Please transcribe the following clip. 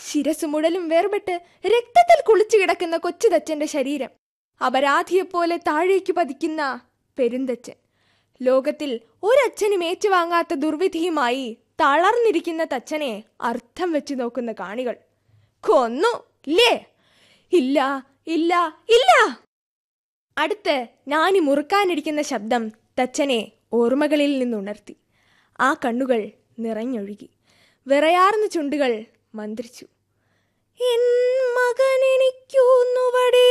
ശിരസ് മുടലും വേർപെട്ട് രക്തത്തിൽ കുളിച്ചു കിടക്കുന്ന കൊച്ചുതച്ചന്റെ ശരീരം അപരാധിയെപ്പോലെ താഴേക്ക് പതിക്കുന്ന പെരുന്തച്ചൻ ലോകത്തിൽ ഒരച്ഛനും ഏറ്റുവാങ്ങാത്ത ദുർവിധിയുമായി തളർന്നിരിക്കുന്ന തച്ചനെ അർത്ഥം വെച്ച് നോക്കുന്ന കാണികൾ കൊന്നു ഇല്ലേ ഇല്ല ഇല്ല ഇല്ല അടുത്ത് നാനി മുറുക്കാനിരിക്കുന്ന ശബ്ദം തച്ചനെ ഓർമ്മകളിൽ നിന്നുണർത്തി ആ കണ്ണുകൾ നിറഞ്ഞൊഴുകി വിറയാർന്ന ചുണ്ടുകൾ മന്ത്രിച്ചു എൻ മകനെനിക്കൊന്നുവടേ